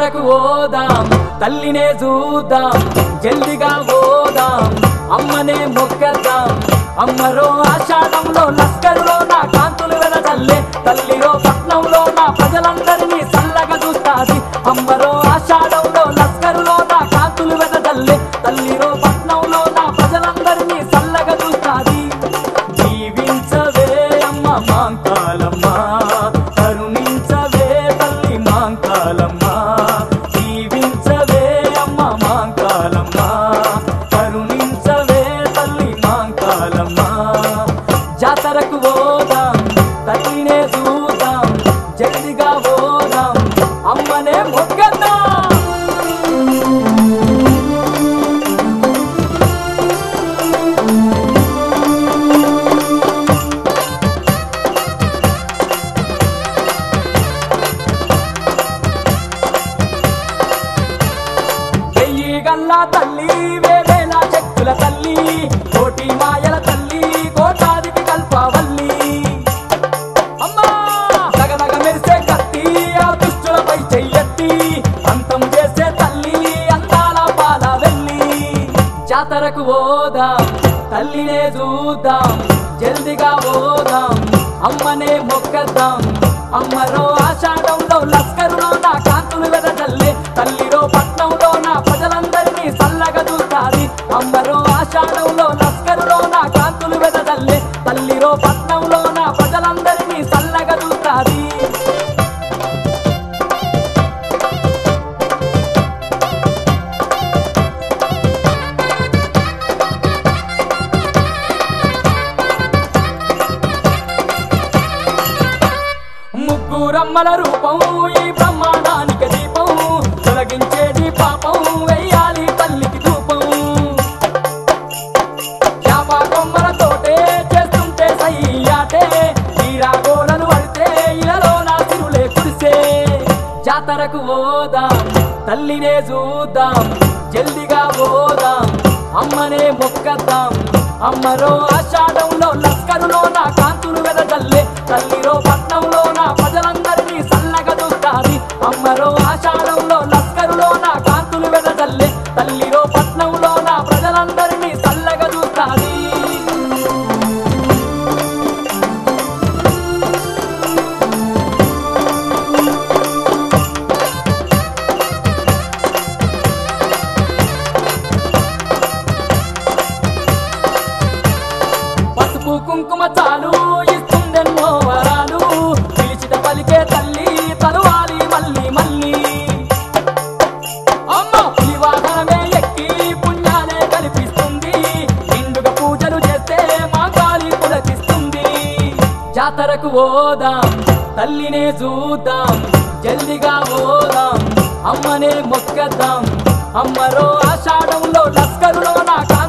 జాతరకు ఓదాం తల్లినే చూద్దాం జల్దిగా ఓదాం అమ్మనే మొక్కదాం అమ్మరో ఆషాఢంలో లస్కరులో నా కాంతులు వెదజల్లే తల్లిరో పట్నంలో నా ప్రజలందరినీ చల్లగా చూస్తాది అమ్మరో ఆషాఢంలో లస్కరులో నా కాంతులు వెదజల్లే తల్లిరో పట్నంలో నా ప్రజలందరినీ చల్లగా చూస్తాది జీవించవే అమ్మ మాంకాలమ్మ కరుణించవే తల్లి మాంకాలమ్మ జీవించవే అమ్మ మాంకాలమ్మ కరుణించవే తల్లి మాంకాలమ్మ జాతరకు పోదాం తల్లినే చూద్దాం జల్దిగా పోదాం అమ్మనే మొక్కదాం వెయ్యి గల్లా తల్లి వేవేల శక్తుల తల్లి కోటి మాయల తల్లి కోటాదికి కల్పవల్లి అమ్మా దగదగ మెరిసే కత్తి ఆ దుష్టులపై చెయ్యెత్తి అంతం చేసే తల్లి అందాల పాల వెళ్ళి జాతరకు పోదాం తల్లినే చూద్దాం జల్దిగా పోదాం అమ్మనే మొక్కదాం అమ్మరో ఆషాఢంలో లస్కరులో నా కాంతులు వెదజల్లే తల్లిరో పట్నంలో నా ప్రజలందరినీ చల్లగా చూస్తాది అమ్మరో ఆషాఢంలో లస్కరులో నా కాంతులు వెదజల్లే తల్లిరో పట్నంలో నా ప్రజలందరినీ చల్లగా చూస్తాది ముగ్గురమ్మల రూపం ఈ బ్రహ్మాండానికి దీపం తొలగించేది పాపం వెయ్యాలి తల్లికి ధూపం చాప కొమ్మలతోటే చేస్తుంటే సయ్యాటే తీరాగోలను పడితే ఇలలో నా తిరులే కురిసే జాతరకు పోదాం తల్లినే చూద్దాం జల్దిగా పోదాం అమ్మనే మొక్కదాం అమ్మరో ఆషాఢంలో లస్కరులో నా కాంతులు వెదజల్లే తల్లిరో పట్నంలో నా ప్రజలందరినీ సల్లగా చూస్తాది అమ్మరో ఆషాఢంలో లస్కరులో నా కాంతులు వెదజల్లే తల్లిరో పట్నంలో నా ప్రజలందరినీ చల్లగా చూస్తాది పసుపు కుంకుమ చాలు ఇస్తుందెన్నో వరాలు పిలిచిట పలికే తల్లి తలువాలి మళ్ళీ మళ్ళీ అమ్మ పులి వాహనమే ఎక్కి పుణ్యాలే కల్పిస్తుంది నిండుగా పూజలు చేస్తే మా కాలి పులకిస్తుంది జాతరకు పోదాం తల్లినే చూద్దాం జల్దిగా పోదాం అమ్మనే మొక్కదాం అమ్మరో ఆషాఢంలో లస్కరులో నా